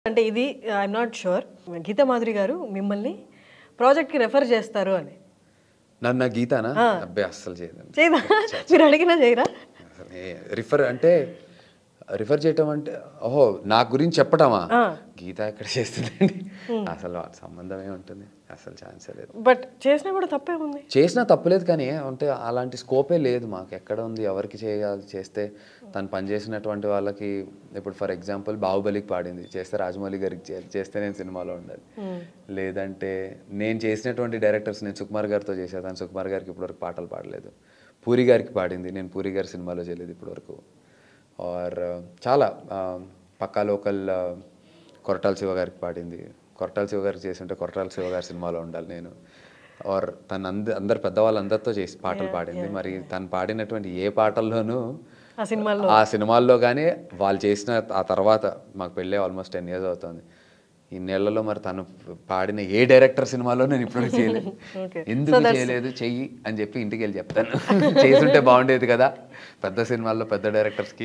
అంటే ఇది I'm not sure Geetha Madhuri గారు మిమ్మల్ని ప్రాజెక్ట్కి రెఫర్ చేస్తారు అని నన్ను గీతానా అబ్బాయి అస్సలు చేయదండి చేయదా మీరు అడిగినా చేయరా అసలు రిఫర్ అంటే రిఫర్ చేయటం అంటే ఓహో నా గురించి చెప్పటమా గీత ఎక్కడ చేస్తుందండి అసలు ఆ సంబంధం ఏముంటుంది అసలు ఛాన్సే లేదు బట్ చేసినా కూడా తప్పే ఉంది చేసినా తప్పులేదు కానీ అంటే అలాంటి స్కోపే లేదు మాకు ఎక్కడ ఉంది ఎవరికి చేయాలి చేస్తే తను పనిచేసినటువంటి వాళ్ళకి ఇప్పుడు ఫర్ ఎగ్జాంపుల్ బాహుబలికి పాడింది చేస్తే రాజమౌళి గారికి చేయాలి చేస్తే నేను సినిమాలో ఉండాలి లేదంటే నేను చేసినటువంటి డైరెక్టర్స్ నేను సుకుమార్ గారితో చేశాను తను సుకుమార్ గారికి ఇప్పటివరకు పాటలు పాడలేదు పూరి గారికి పాడింది నేను పూరి గారి సినిమాలో చేయలేదు ఇప్పటివరకు ఆర్ చాలా ఆ, పక్కా లోకల్ ఆ, కొరటాల శివ గారికి పాడింది కొరటాల శివ గారికి చేసి ఉంటే కొరటాల శివ గారి సినిమాలో ఉండాలి నేను ఆర్ తను అంద అందరు పెద్దవాళ్ళందరితో చేసి పాటలు పాడింది మరి తను పాడినటువంటి ఏ పాటల్లోనూ ఆ సినిమాల్లో ఆ సినిమాల్లో కానీ వాళ్ళు చేసిన ఆ తర్వాత మాకు పెళ్ళే ఆల్మోస్ట్ టెన్ ఇయర్స్ అవుతుంది ఈ నెలలో మరి తను పాడిన ఏ డైరెక్టర్ సినిమాలో నేను ఇప్పుడు చేయలేదు Okay. ఎందుకు చేయలేదు చెయ్యి అని చెప్పి ఇంటికి వెళ్ళి చెప్తాను చేసుంటే బాగుండేది కదా పెద్ద సినిమాల్లో పెద్ద డైరెక్టర్స్కి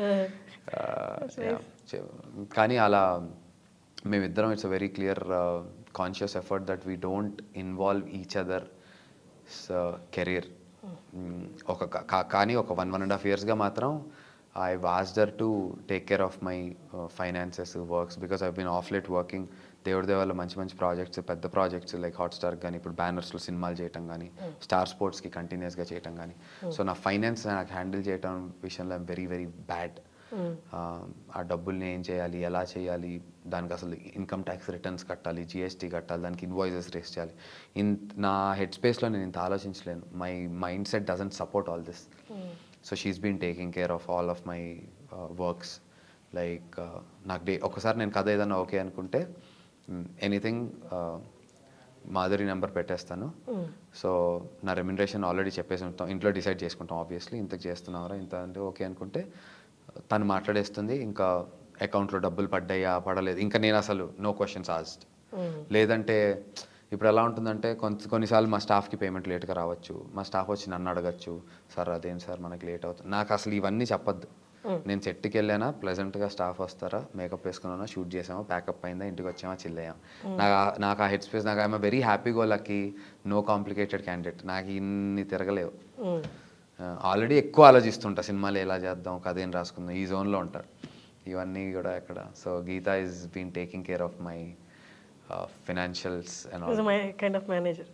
కానీ అలా మేమిద్దరం it's a very clear conscious effort that we don't involve each other career ఒక కా- కా- కానీ ఒక వన్ వన్ అండ్ హాఫ్ ఇయర్స్గా మాత్రం I used to take care of my finances works because I been of late working దేవుడి దేవాల మంచి మంచి ప్రాజెక్ట్స్ పెద్ద ప్రాజెక్ట్స్ లైక్ హాట్స్టార్ కానీ ఇప్పుడు బ్యానర్స్లో సినిమాలు చేయటం కానీ స్టార్ స్పోర్ట్స్కి కంటిన్యూస్గా చేయటం కానీ సో నా ఫైనాన్స్ నాకు హ్యాండిల్ చేయటం విషయంలో ఐమ్ వెరీ వెరీ బ్యాడ్ ఆ డబ్బుల్ని ఏం చేయాలి ఎలా చేయాలి దానికి అసలు ఇన్కమ్ ట్యాక్స్ రిటర్న్స్ కట్టాలి జిఎస్టీ కట్టాలి దానికి ఇన్వాయిసెస్ రేస్ చేయాలి ఇన్ నా హెడ్ స్పేస్లో నేను ఇంత ఆలోచించలేను my mind set doesn't support all this so she's been taking care of all of my works like నాకు డే ఒకసారి నేను కథ ఏదైనా ఓకే అనుకుంటే ఎనీథింగ్ మాధురి నెంబర్ పెట్టేస్తాను సో నా రెమ్యునరేషన్ ఆల్రెడీ చెప్పేసి ఉంటాం ఇంట్లో డిసైడ్ చేసుకుంటాం ఆబ్వియస్లీ ఇంతకు చేస్తున్నారా ఇంత అంటే ఓకే అనుకుంటే తను మాట్లాడేస్తుంది ఇంకా అకౌంట్లో డబ్బులు పడ్డాయా పడలేదు ఇంకా నేను అసలు నో క్వశ్చన్స్ ఆస్డ్ లేదంటే ఇప్పుడు ఎలా ఉంటుందంటే కొంత కొన్నిసార్లు మా స్టాఫ్కి పేమెంట్ లేట్గా రావచ్చు మా స్టాఫ్ వచ్చి నన్ను అడగచ్చు సార్ అదేం సార్ మనకి లేట్ అవుతుంది నాకు అసలు ఇవన్నీ చెప్పొద్దు నేను సెట్కి వెళ్ళానా ప్లెజెంట్గా స్టాఫ్ వస్తారా మేకప్ వేసుకున్నానా షూట్ చేసామా ప్యాకప్ అయిందా ఇంటికి వచ్చామా చిల్లయ్యాం నాకు ఆ- నాకు ఆ హెడ్ స్పేస్ నాకు I'm very happy go lucky no complicated candidate నాకు ఇన్ని తిరగలేవు ఆల్రెడీ ఎక్కువ ఆలోచిస్తుంటా సినిమాలు ఎలా చేద్దాం కథ ఏం రాసుకుందాం ఈ జోన్లో ఉంటారు ఇవన్నీ కూడా ఎక్కడ so Geetha is been taking care of my financials and all my kind of manager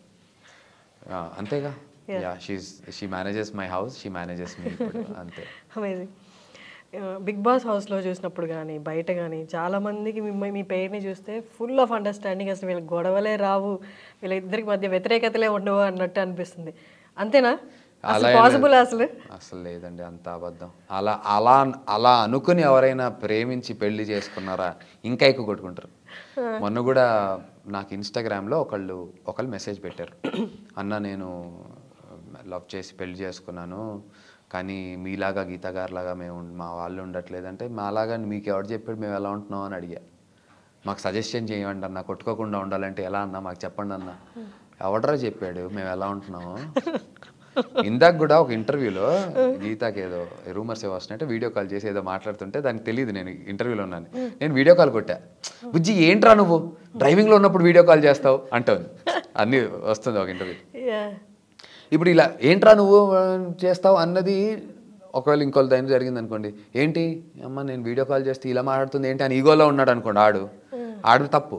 అంతేగా yeah she's she manages my house she manages me అంతే అమేజింగ్ బిగ్ బాస్ హౌస్లో చూసినప్పుడు కానీ బయట కానీ చాలా మందికి మిమ్మల్ని మీ పేరుని చూస్తే ఫుల్ ఆఫ్ అండర్స్టాండింగ్ అసలు వీళ్ళకి గొడవలే రావు వీళ్ళ ఇద్దరికి మధ్య వ్యతిరేకతలే ఉండవు అన్నట్టు అనిపిస్తుంది అంతేనా అసలు అలా ఏం పాసిబుల్ అసలు అసలు లేదండి అంత అబద్ధం అలా అలా అలా అనుకుని ఎవరైనా ప్రేమించి పెళ్లి చేసుకున్నారా ఇంకా ఎక్కువ కొట్టుకుంటారు మొన్న కూడా నాకు ఇన్స్టాగ్రామ్లో ఒకళ్ళు ఒకళ్ళు మెసేజ్ పెట్టారు అన్న నేను లవ్ చేసి పెళ్లి చేసుకున్నాను కానీ మీలాగా గీత గారిలాగా మేము ఉం- మా వాళ్ళు ఉండట్లేదంటే మాలాగా మీకు ఎవరు చెప్పాడు మేము ఎలా ఉంటున్నాం అని అడిగా మాకు సజెషన్ చేయండి అన్న కొట్టుకోకుండా ఉండాలంటే ఎలా అన్న మాకు చెప్పండి అన్న ఎవడరా చెప్పాడు మేము ఎలా ఉంటున్నాము ఇందాక కూడా ఒక ఇంటర్వ్యూలో గీతాకి ఏదో రూమర్స్ ఏవో వస్తున్నాయంటే వీడియో కాల్ చేసి ఏదో మాట్లాడుతుంటే దానికి తెలియదు నేను ఇంటర్వ్యూలో ఉన్నాను నేను వీడియో కాల్ కొట్టా బుజ్జి ఏంట్రా నువ్వు డ్రైవింగ్లో ఉన్నప్పుడు వీడియో కాల్ చేస్తావు అంటుంది అన్నీ వస్తుంది ఒక ఇంటర్వ్యూ Yeah. ఇప్పుడు ఇలా ఏంట్రా నువ్వు ఆ, చేస్తావు అన్నది ఒకవేళ ఇంకోళ్ళ దైన జరిగింది అనుకోండి ఏంటి అమ్మ నేను వీడియో కాల్ చేస్తే ఇలా మాట్లాడుతుంది ఏంటి అని ఈగోలో ఉన్నాడు అనుకోండి ఆడు ఆడు తప్పు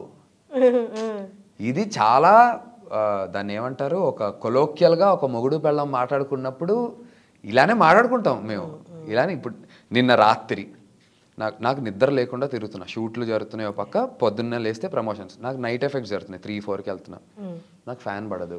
ఇది చాలా ఆ, దాన్ని ఏమంటారు ఒక కొలోక్యల్గా ఒక మొగుడు పెళ్ళం మాట్లాడుకున్నప్పుడు ఇలానే మాట్లాడుకుంటాం మేము ఇలానే ఇప్పుడు నిన్న రాత్రి నాకు నాకు నిద్ర లేకుండా తిరుగుతున్నా షూట్లు జరుగుతున్నాయి ఒక పక్క పొద్దున్నే లేస్తే ప్రమోషన్స్ నాకు నైట్ ఎఫెక్ట్స్ జరుగుతున్నాయి త్రీ ఫోర్కి వెళ్తున్నా నాకు ఫ్యాన్ పడదు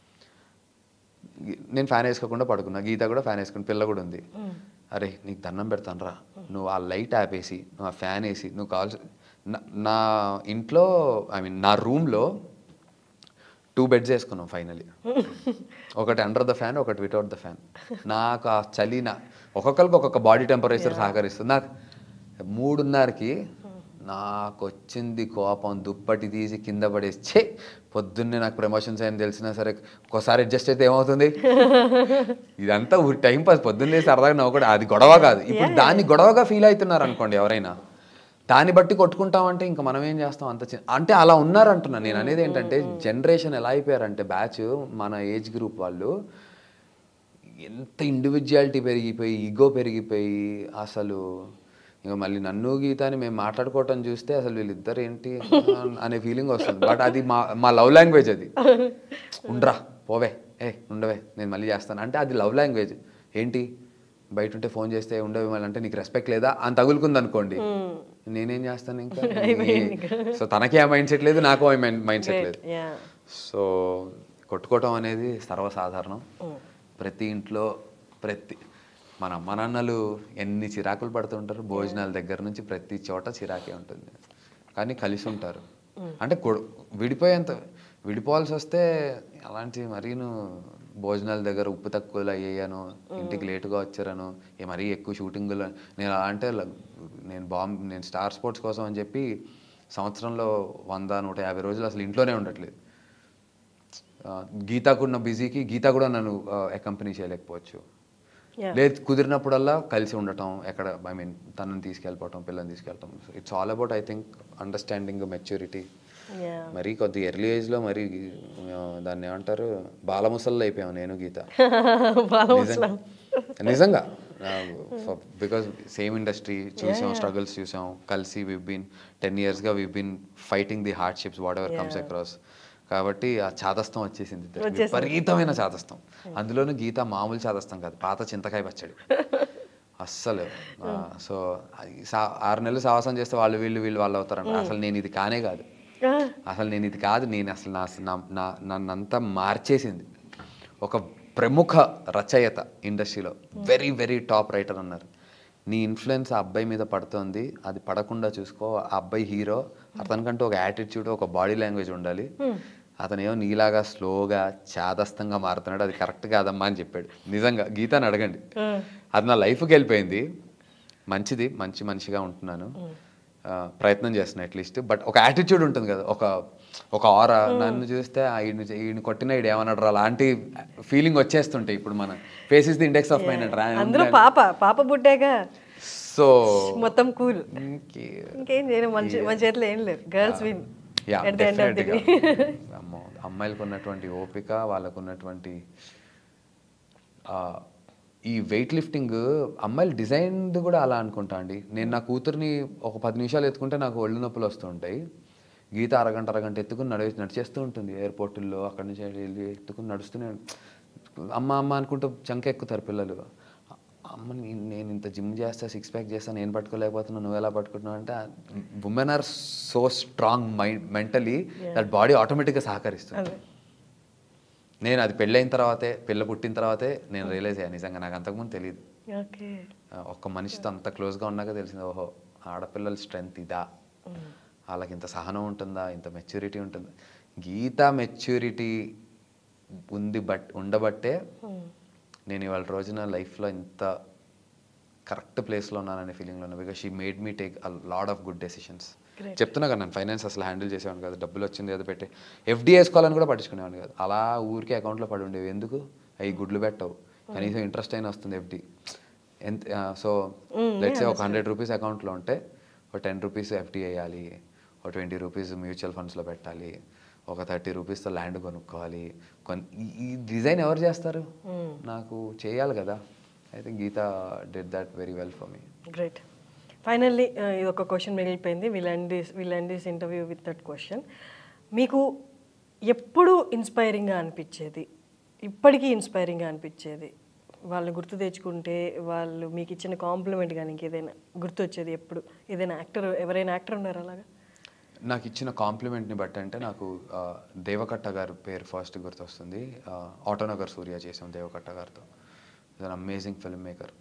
నేను ఫ్యాన్ వేసుకోకుండా పడుకున్నా గీత కూడా ఫ్యాన్ వేసుకుని పిల్ల కూడా ఉంది అరే నీకు దండం పెడతాను రా నువ్వు ఆ లైట్ ఆపేసి నువ్వు ఆ ఫ్యాన్ వేసి నువ్వు కావాల్సి నా- నా ఇంట్లో ఐ మీన్ నా రూమ్లో టూ బెడ్స్ వేసుకున్నాం ఫైనలీ ఒకటి అండర్ ద ఫ్యాన్ ఒకటి వితౌట్ ద ఫ్యాన్ నాకు ఆ చలి నా ఒక్కొక్కరికి ఒక్కొక్క బాడీ టెంపరేచర్ సహకరిస్తుంది నాకు మూడున్నరకి నాకు వచ్చింది కోపం దుప్పటి తీసి కింద పడేసి ఛే పొద్దున్నే నాకు ప్రమోషన్స్ అని తెలిసినా సరే ఒక్కోసారి అడ్జస్ట్ అయితే ఏమవుతుంది ఇదంతా టైం పాస్ పొద్దున్నే సరదాగా నవ్వు కూడా అది గొడవ కాదు ఇప్పుడు దాన్ని గొడవగా ఫీల్ అవుతున్నారు అనుకోండి ఎవరైనా దాన్ని బట్టి కొట్టుకుంటామంటే ఇంకా మనం ఏం చేస్తాం అంత చిన్న అంటే అలా ఉన్నారు అంటున్నా నేను అనేది ఏంటంటే జనరేషన్ ఎలా అయిపోయారంటే బ్యాచ్ మన ఏజ్ గ్రూప్ వాళ్ళు ఎంత ఇండివిజువాలిటీ పెరిగిపోయి ఈగో పెరిగిపోయి అసలు ఇక మళ్ళీ నన్ను గీతాని మేము మాట్లాడుకోవటం చూస్తే అసలు వీళ్ళిద్దరు ఏంటి అనే ఫీలింగ్ వస్తుంది బట్ అది మా మా లవ్ లాంగ్వేజ్ అది ఉండరా పోవే ఏ ఉండవే నేను మళ్ళీ చేస్తాను అంటే అది లవ్ లాంగ్వేజ్ ఏంటి బయట ఉంటే ఫోన్ చేస్తే ఉండవే మళ్ళీ అంటే నీకు రెస్పెక్ట్ లేదా అని తగులుకుంది అనుకోండి నేనేం చేస్తాను ఇంకా సో తనకి ఆ మైండ్ సెట్ లేదు నాకు ఆ మైండ్ సెట్ లేదు యా సో కొట్టుకోవటం అనేది సర్వసాధారణం ప్రతి ఇంట్లో ప్రతి మన అమ్మ నాన్నలు ఎన్ని చిరాకులు పడుతుంటారు భోజనాల దగ్గర నుంచి ప్రతి చోట చిరాకే ఉంటుంది కానీ కలిసి ఉంటారు అంటే కొడు- విడిపోయేంత విడిపోవాల్సి వస్తే అలాంటి మరీను భోజనాల దగ్గర ఉప్పు తక్కువలు అయ్యాను ఇంటికి లేటుగా వచ్చారను ఏ మరీ ఎక్కువ షూటింగులు నేను అలా అంటే ల- నేను బాంబ్ నేను స్టార్ స్పోర్ట్స్ కోసం అని చెప్పి సంవత్సరంలో వంద నూట యాభై రోజులు అసలు ఇంట్లోనే ఉండట్లేదు ఆ, గీతాకున్న బిజీకి గీత కూడా నన్ను అకంపెనీ చేయలేకపోవచ్చు Yeah. లేదు కుదిరినప్పుడల్లా కలిసి ఉండటం ఎక్కడ ఐ మీన్ తనని తీసుకెళ్ళిపోవటం పిల్లల్ని తీసుకెళ్ళటం it's all about I think understanding maturity yeah మరి కొద్ది ఎర్లీ ఏజ్లో మరి ఆ, దాన్ని ఏమంటారు బాలముసల్లో అయిపోయాం నేను గీత నిజంగా- నిజంగా బికాస్ సేమ్ ఇండస్ట్రీ చూసాం స్ట్రగుల్స్ చూసాం కలిసి వీ బీన్ టెన్ ఇయర్స్గా we been fighting the hardships whatever comes across కాబట్టి ఆ చాదస్తం వచ్చేసింది ఇద్దరికి. విపరీతమైన చాదస్తం అందులోనూ గీత మామూలు చాదస్తం కాదు పాత చింతకాయ పచ్చడి అస్సలు సో ఆరు నెలలు సాహసం చేస్తే వాళ్ళు వీళ్ళు వీళ్ళు వాళ్ళు అవుతారంట అసలు నేను ఇది కానే కాదు అసలు నేను ఇది కాదు నేను అసలు నా నా- నా నన్నంతా మార్చేసింది ఒక ప్రముఖ రచయిత ఇండస్ట్రీలో వెరీ వెరీ టాప్ రైటర్ అన్నారు నీ ఇన్ఫ్లుయెన్స్ ఆ అబ్బాయి మీద పడుతోంది అది పడకుండా చూసుకో ఆ అబ్బాయి హీరో అతనికంటూ ఒక యాటిట్యూడ్ ఒక బాడీ లాంగ్వేజ్ ఉండాలి అతనేమో నీలాగా స్లోగా చాదస్తంగా మారుతున్నాడు అది కరెక్ట్ కాదమ్మా అని చెప్పాడు నిజంగా గీతాని అడగండి అది నా లైఫ్కి వెళ్ళిపోయింది మంచిది మంచి మనిషిగా ఉంటున్నాను ఆ, ప్రయత్నం చేస్తున్నా అట్లీస్ట్ బట్ ఒక యాటిట్యూడ్ ఉంటుంది కదా ఒక ఒక ఆర నన్ను చూస్తే ఆ ఈయన ఈయన కొట్టిన ఈడు ఏమన్నాడు అలాంటి ఫీలింగ్ వచ్చేస్తుంటాయి ఇప్పుడు మన face is the index of mind అందులో పాప పాప పుట్టాక సో మొత్తం కూల్ ఇంకేం చేయను మన చే- మన చేతిలో ఏం లేదు girls win yeah at the end of the day అమ్మో అమ్మాయిలకు ఉన్నటువంటి ఓపిక వాళ్ళకు ఉన్నటువంటి ఆ, ఈ వెయిట్ లిఫ్టింగ్ అమ్మాయిలు డిజైన్ది కూడా అలా అనుకుంటా అండి నేను నా కూతుర్ని ఒక పది నిమిషాలు ఎత్తుకుంటే నాకు ఒళ్ళు నొప్పులు వస్తుంటాయి గీత అరగంట అరగంట ఎత్తుకుని నడిచి నడిచేస్తూ ఉంటుంది ఎయిర్పోర్టుల్లో అక్కడి నుంచి వెళ్ళి ఎత్తుకుని నడుస్తూనే అమ్మ అమ్మ అనుకుంటూ చంక ఎక్కుతారు పిల్లలు అమ్మ నీ- నేను ఇంత జిమ్ చేస్తా సిక్స్ ప్యాక్ చేస్తా నేను పట్టుకోలేకపోతున్నా నువ్వు ఎలా పట్టుకుంటున్నావు అంటే women are so strong mind mentally that body ఆటోమేటిక్గా సహకరిస్తుంది అదే నేను అది పెళ్ళైన తర్వాతే పిల్ల పుట్టిన తర్వాతే నేను రియలైజ్ అయ్యాను నిజంగా నాకు అంతకుముందు తెలియదు ఓకే ఒక్క మనిషితో అంత క్లోజ్గా ఉన్నాక తెలిసింది ఓహో ఆడపిల్లల స్ట్రెంగ్త్ ఇదా వాళ్ళకి ఇంత సహనం ఉంటుందా ఇంత మెచ్యూరిటీ ఉంటుందా గీత మెచ్యూరిటీ ఉంది బట్ ఉండబట్టే నేను ఇవాళ రోజున లైఫ్లో ఇంత కరెక్ట్ ప్లేస్లో ఉన్నాననే ఫీలింగ్లో ఉన్నా because she made me take a lot of good decisions Great. చెప్తున్నా కదా నేను ఫైనాన్స్ అసలు హ్యాండిల్ చేసేవాడిని కాదు డబ్బులు వచ్చింది ఏదో పెట్టి ఎఫ్డీ వేసుకోవాలని కూడా పట్టించుకునేవాడిని కాదు అలా ఊరికే అకౌంట్లో పడి ఉండేవి ఎందుకు అవి గుడ్లు పెట్టవు కనీసం ఇంట్రెస్ట్ అయినా వస్తుంది ఎఫ్డీ ఎంత సో లెట్స్ ఒక హండ్రెడ్ రూపీస్ అకౌంట్లో ఉంటే ఒక టెన్ రూపీస్ ఎఫ్డీ వేయాలి ఒక ట్వంటీ రూపీస్ మ్యూచువల్ ఫండ్స్లో పెట్టాలి ఒక థర్టీ రూపీస్తో ల్యాండ్ కొనుక్కోవాలి కొన్ ఈ- ఈ డిజైన్ ఎవరు చేస్తారు నాకు చేయాలి కదా I think Geetha did that very well for me great finally ఇది ఒక క్వశ్చన్ మిగిలిపోయింది will end this will end this interview with that question మీకు ఎప్పుడు ఇన్స్పైరింగ్గా అనిపించేది ఇప్పటికీ ఇన్స్పైరింగ్గా అనిపించేది వాళ్ళని గుర్తు తెచ్చుకుంటే వాళ్ళు మీకు ఇచ్చిన కాంప్లిమెంట్ కానీ ఇంకేదైనా గుర్తు వచ్చేది ఎప్పుడు ఏదైనా యాక్టర్ ఎవరైనా యాక్టర్ ఉన్నారు అలాగా నాకు ఇచ్చిన కాంప్లిమెంట్ని బట్టి అంటే నాకు ఆ, దేవకట్ట గారి పేరు ఫస్ట్ గుర్తొస్తుంది ఆ, ఆటోనగర్ సూర్య చేసాం దేవకట్ట గారితో an amazing film maker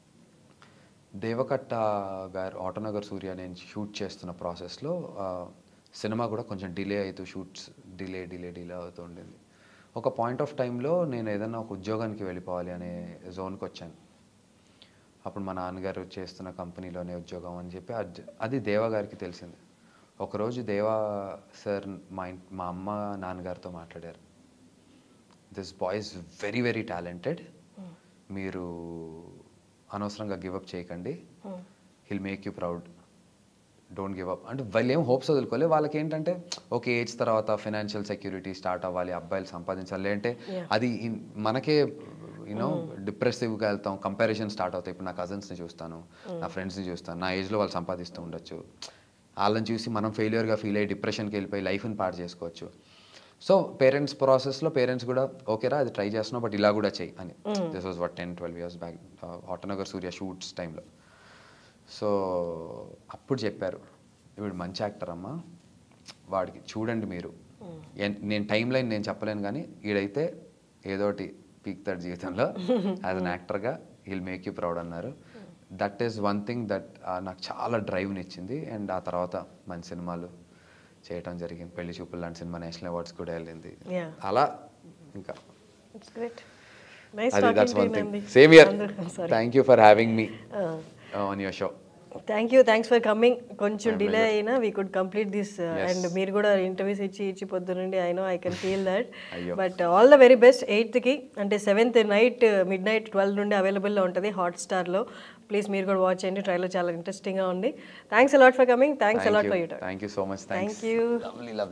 Devakatta గారు ఆటోనగర్ సూర్య నేను షూట్ చేస్తున్న ప్రాసెస్లో సినిమా కూడా కొంచెం డిలే అవుతూ షూట్స్ డిలే డిలే డిలే అవుతూ ఉండింది ఒక పాయింట్ ఆఫ్ టైంలో నేను ఏదైనా ఒక ఉద్యోగానికి వెళ్ళిపోవాలి అనే జోన్కి వచ్చాను అప్పుడు మా నాన్నగారు చేస్తున్న కంపెనీలోనే ఉద్యోగం అని చెప్పి అద్- అది దేవా గారికి తెలిసింది ఒకరోజు దేవా సార్ మా ఇన్ మా అమ్మ నాన్నగారితో మాట్లాడారు this boy is very very talented మీరు అనవసరంగా గివప్ చేయకండి he'll make you proud don't give up అంటే వాళ్ళు ఏం హోప్స్ వదులుకోలే వాళ్ళకి ఏంటంటే ఓకే ఏజ్ తర్వాత ఫైనాన్షియల్ సెక్యూరిటీ స్టార్ట్ అవ్వాలి అబ్బాయిలు సంపాదించాలి అంటే అది ఇన్- మనకే యూనో డిప్రెసివ్గా వెళ్తాం కంపారిజన్ స్టార్ట్ అవుతాయి ఇప్పుడు నా కజిన్స్ని చూస్తాను నా ఫ్రెండ్స్ని చూస్తాను నా ఏజ్లో వాళ్ళు సంపాదిస్తూ ఉండొచ్చు వాళ్ళని చూసి మనం ఫెయిలియర్గా ఫీల్ అయ్యి డిప్రెషన్కి వెళ్ళిపోయి లైఫ్ని పాడు చేసుకోవచ్చు సో పేరెంట్స్ ప్రాసెస్లో పేరెంట్స్ కూడా ఓకేరా అది ట్రై చేస్తున్నావు బట్ ఇలా కూడా చెయ్యి అని this was what ten twelve years back Autonagar Surya shoots టైంలో సో అప్పుడు చెప్పారు వీడు మంచి యాక్టర్ అమ్మా వాడికి చూడండి మీరు ఎన్- నేను టైం లైన్ నేను చెప్పలేను కానీ వీడైతే ఏదోటి పీక్తాడు జీవితంలో యాజ్ అన్ యాక్టర్గా విల్ మేక్ యూ ప్రౌడ్ అన్నారు that is one thing that నాకు చాలా డ్రైవ్ని ఇచ్చింది అండ్ ఆ తర్వాత మంచి సినిమాలు చేయటం జరిగింది పెళ్లి చూపులు లాంటి సినిమా నేషనల్ అవార్డ్స్ కూడా వెళ్ళింది Yeah. అలా ఇంకా ఇట్స్ గ్రేట్ నైస్ అది talking that's to one thing Nandi same year sorry thank you for having me on your show thank you thanks for coming కొంచెం My డిలే pleasure. అయినా we could complete this and మీరు కూడా interviews ఇచ్చి ఇచ్చి పొద్దునండి I know I can feel that అయ్యో. But all the very best ఎయిత్కి అంటే seventh night midnight twelve నుండి అవైలబుల్లో ఉంటుంది హాట్స్టార్లో ప్లీజ్ మీరు కూడా వాచ్ చేయండి ట్రైలర్ చాలా ఇంట్రెస్టింగ్గా ఉంది thanks a lot for coming thanks a lot for you thank you so much Thank you. Lovely lovely